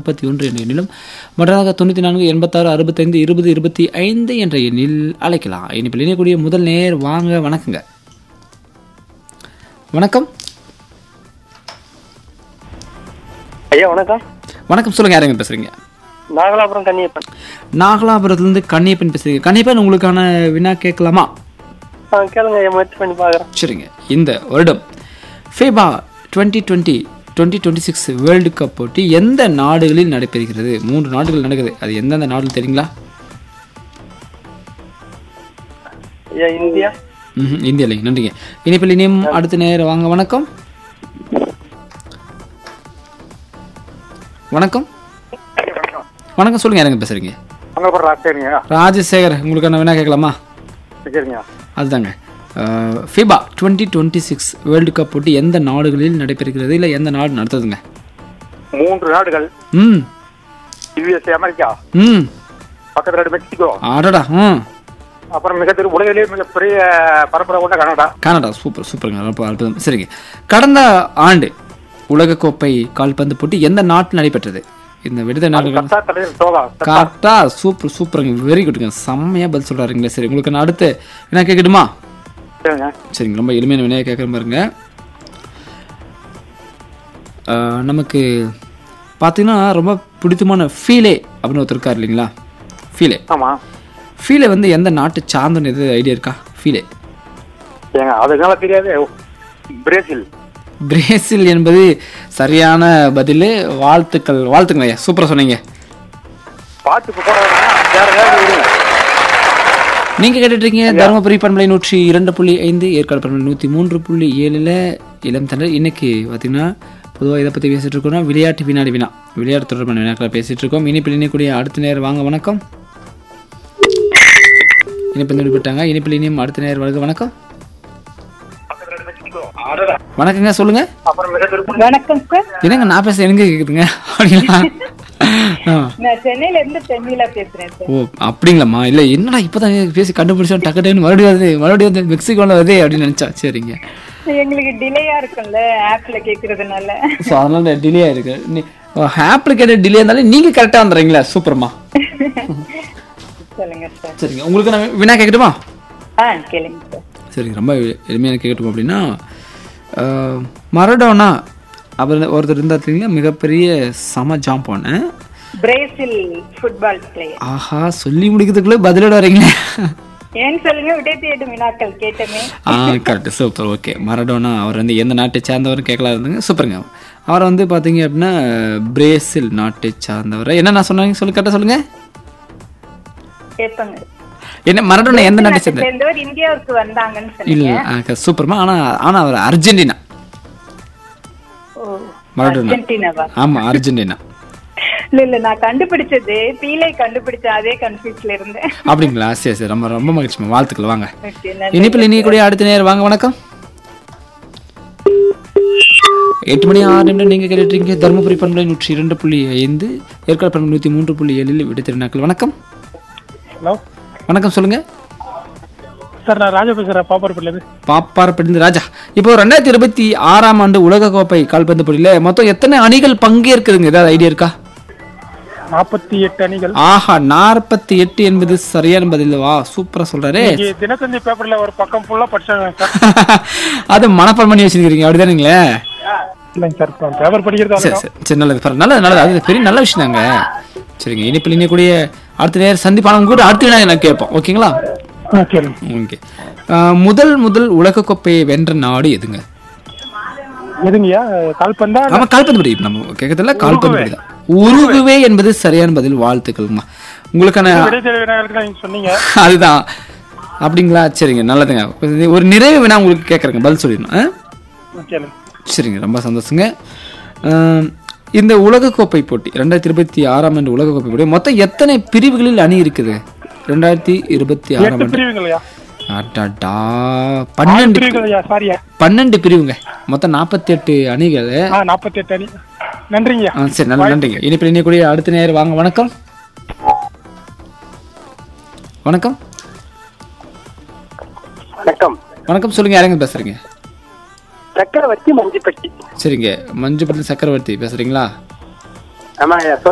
முப்பத்தி ஒன்று என்ற எண்ணிலும் மற்றதாக தொண்ணூற்றி நான்கு எண்பத்தாறு அறுபத்தைந்து இருபது இருபத்தி ஐந்து என்ற எண்ணில் அழைக்கலாம் இனிப்பில் இணையக்கூடிய முதல் நேர் வாங்க வணக்கங்க வணக்கம் ஐயா வணக்கம் வணக்கம் சொல்லுங்க யாருங்க பேசுறீங்க நாகலாபுரம் கன்னியப்பன் நாகலாபுரத்துலேருந்து கண்ணியப்பன் பேசுறீங்க கண்ணியப்பன் உங்களுக்கான வினா கேட்கலாமா ஆ கேளுங்க ஐயா முயற்சி பண்ணி பார்க்குறேன் சரிங்க இந்த வருடம் FIFA twenty twenty twenty twenty six world cup போட்டி எந்த நாடுகளில் நடைபெறுகிறது மூன்று நாடுகள் நடக்குது அது எந்தெந்த நாடுகள் தெரியுங்களா ஐயா இந்தியா ம் இந்தியா இல்லைங்க நன்றிங்க இனிப்பில் இனியும் அடுத்த நேரம் வாங்க வணக்கம் வணக்கம் வணக்கம் சொல்லுங்க யாருங்க பேசுறீங்க மங்களபுரம் ராஜ்சேரிங்க ராஜசேகர் உங்களுக்கான வினா கேட்கலாமா சரிங்க அதுதாங்க FIFA twenty twenty six world cup போட்டி எந்த நாடுகளில் நடைபெறுகிறது இல்லை எந்த நாடு நடத்துதுங்க மூன்று நாடுகள் ம் யுஎஸ்ஏ அமெரிக்கா ம் பக்கத்துல ரெண்டு மெக்சிகோ அடடா ம் அப்புறம் மிகப்பெரிய உலகிலேயே மிகப்பெரிய பரப்புரை கொண்ட கனடா கனடா சூப்பர் சூப்பருங்க ரொம்ப அற்புதம் சரிங்க கடந்த ஆண்டு உலகக்கோப்பை கால்பந்து போட்டி எந்த நாட்டில் நடைபெற்றது இந்த விடுத நாடுகள் கத்தார் தலைவர் சோகா கரெக்டா சூப்பர் சூப்பருங்க வெரி குட்ங்க செம்மையா பதில் சொல்றாருங்களே சரி உங்களுக்கு நான் அடுத்து என்ன கேட்கட்டுமா சரிங்க சரிங்க ரொம்ப எளிமையான வினையை கேட்குற பாருங்க ஆஹ், நமக்கு பார்த்தீங்கன்னா ரொம்ப பிடித்தமான ஃபீலே அப்படின்னு ஒருத்தர் இருக்கார் இல்லைங்களா ஃபீலே ஆமா ஃபீலே வந்து எந்த நாட்டு சார்ந்தன்னு எது ஐடியா இருக்கா ஃபீலே ஏங்க அதுக்கால தெரியாது பிரேசில் பிரேசில் என்பது சரியான பதில் வாழ்த்துக்கள் வாழ்த்துக்கள் ஐயா சூப்பராக சொன்னீங்க பாட்டுக்கு போட வேற ஏதாவது விடுங்க நீங்க கேட்டுட்டு இருக்கீங்க தருமபுரி பண்பலை நூற்றி இரண்டு புள்ளி ஐந்து ஏற்காடு பண்பலை நூற்றி மூன்று புள்ளி ஏழில் இளம் தண்டர் இன்னைக்கு பார்த்தீங்கன்னா பொதுவாக இதை பற்றி பேசிட்டு இருக்கோம்னா விளையாட்டு வினாடி வினா விளையாட்டு தொடர்பான வினாக்களை பேசிட்டு இருக்கோம் இனிப்பில் இணையக்கூடிய அடுத்த நேரம் வாங்க வணக்கம் இனிப்பில் நடிப்பட்டாங்க இனிப்பில் இனியும் அடுத்த நேரம் வருக வணக்கம் வணக்கங்க சொல்லுங்க அப்புறம் மிகப்பெரிய வணக்கம் சார் என்னங்க நான் பேச எனக்கு கேக்குதுங்க அப்படிங்களா ஆ. நான் சென்னையில இருந்து சென்னிலா பேசுறேன் சார் ஓ அப்படிங்களாம்மா இல்லை என்னடா இப்போதான் பேசி கண்டுபிடிச்சோம் டக்கு டக்குன்னு மறுபடியும் வருது மறுபடியும் வந்து மெக்சிகோல வருதே அப்படின்னு நினைச்சா சரிங்க எங்களுக்கு டிலேயா இருக்கும்ல ஆப்ல கேக்குறதுனால ஸோ அதனால டிலே ஆயிருக்கு நீ ஆப்பில் கேட்ட டிலே இருந்தாலும் நீங்க கரெக்டாக வந்துடுறீங்களா சூப்பர்மா சொல்லுங்க சார் சரிங்க உங்களுக்கு நான் வினா கேட்கட்டுமா ஆ கேளுங்க சார் சரிங்க ரொம்ப எளிமையான கேட்கட்டும் அப்படின்னா அஹ், மரடோனா அவர் ஒருத்தர் இருந்தார் தெரியுங்களா மிகப்பெரிய சம ஜாம்பான பிரேசில் ஃபுட்பால் பிளேயர் ஆஹா சொல்லி முடிக்கிறதுக்குள்ளே பதிலோட வரீங்களே ஏன்னு சொல்லுங்க விடை தேடும் வினாக்கள் கேட்டமே ஆ கரெக்ட் சூப்பர் ஓகே மரடோனா அவர் வந்து எந்த நாட்டை சார்ந்தவர் கேட்கலாம் இருந்துங்க சூப்பருங்க அவர் வந்து பார்த்தீங்க அப்படின்னா பிரேசில் நாட்டை சார்ந்தவர் என்ன நான் சொன்னாங்க சொல்லு கரெக்டாக சொல்லுங்க கேட்பாங்க என்ன மரடோனா எந்த நாட்டை சேர்ந்த சேர்ந்தவர் இந்தியாவுக்கு வந்தாங்கன்னு இல்ல சொன்னீங்க ஆ, சூப்பர்மா ஆனா ஆனா அவர் அர்ஜென்டினா ஓ மரடோனா அர்ஜென்டினாவா ஆமா அர்ஜென்டினா இல்ல இல்ல நான் கண்டுபிடிச்சது பீலை கண்டுபிடிச்ச அதே கன்ஃபியூஸ்ல இருந்தேன் அப்படிங்களா சரி சரி ரொம்ப ரொம்ப மகிழ்ச்சிமா வாழ்த்துக்கள் வாங்க ஓகே நன்றி இனிப்பில் இனியக்கூடிய அடுத்த நேரம் வாங்க வணக்கம் எட்டு மணி ஆறு நிமிடம் நீங்க கேட்டுருக்கீங்க தருமபுரி பண்பலை நூற்றி இரண்டு புள்ளி ஐந்து ஏற்காடு பண்பலை நூற்றி மூன்று புள்ளி ஏழில் விடுத்திருந்தாக்கள் வணக்கம் ஹலோ வணக்கம் சொல்லுங்க சார் நான் ராஜா பேசுறேன் பாப்பார்பட்டிலேருந்து பாப்பார் பிடிந்து ராஜா இப்போ ரெண்டாயிரத்தி இருபத்தி ஆறாம் ஆண்டு உலகக்கோப்பை கால்பந்து போட்டியில மொத்தம் எத்தனை அணிகள் பங்கேற்குதுங்க ஏதாவது ஐடியா இருக்கா நாற்பத்தி எட்டு அணிகள் ஆஹா நாற்பத்தி எட்டு என்பது சரியான பதில் வா சூப்பரா சொல்றாரு தினத்தந்தி பேப்பர்ல ஒரு பக்கம் ஃபுல்லா படிச்சாங்க சார் அது மனப்பாடம் பண்ணி வச்சிருக்கீங்க அப்படிதானுங்களே இல்லைங்க சார் பேப்பர் படிக்கிறது சரி சரி சரி நல்லது பரவாயில்ல நல்லது நல்லது அது பெரிய நல்ல விஷயம் தாங்க சரிங்க இனிப்பில் இனியக்கூடிய அடுத்த நேரம் சந்திப்பான உங்க கூட அடுத்த வினாடி நான் கேட்போம் ஓகேங்களா கேளுங்க ஓகே முதல் முதல் உலகக்கோப்பையை வென்ற நாடு எதுங்க எதுங்கய்யா கால்பந்தா ஆமா கால்பந்து படி நம்ம கேட்கறதுல கால்பந்து படி தான் உருகுவே என்பது சரியான பதில் வாழ்த்துக்கள்மா உங்களுக்கான விடைத்தேர்வு விநாயகருக்கு தான் நீங்க சொன்னீங்க அதுதான் அப்படிங்களா சரிங்க நல்லதுங்க ஒரு நிறைவு வேணா உங்களுக்கு கேட்குறேங்க பதில் சொல்லிடணும் ஆ? கேளுங்க சரிங்க ரொம்ப சந்தோஷங்க ஆம், இந்த உலகக்கோப்பை போட்டி ரெண்டாயிரத்தி இருபத்தி ஆறாம் ஆண்டு உலகக்கோப்பை போட்டி மொத்தம் எத்தனை பிரிவுகளில் அணி இருக்குது ரெண்டாயிரத்தி இருபத்தி ஆறாம் எட்டு ஆண்டு பிரிவுங்களையா அடடா பன்னெண்டு பிரிவுங்களையா சாரியா பன்னெண்டு பிரிவுங்க மொத்தம் நாற்பத்தி எட்டு அணிகள் ஆ நாற்பத்தி எட்டு அணி நன்றிங்கய்யா ஆ சரி நல்ல நன்றிங்க இனிப்பில் இணையக்கூடிய அடுத்த நேரம் வாங்க வணக்கம் வணக்கம் வணக்கம் வணக்கம் சொல்லுங்க யாருங்க பேசுறீங்க சக்கரவர்த்தி மஞ்சிப்பட்டி சரிங்க மஞ்சுபட்டி சக்கரவர்த்தி பேசுறீங்களா ஆமாங்க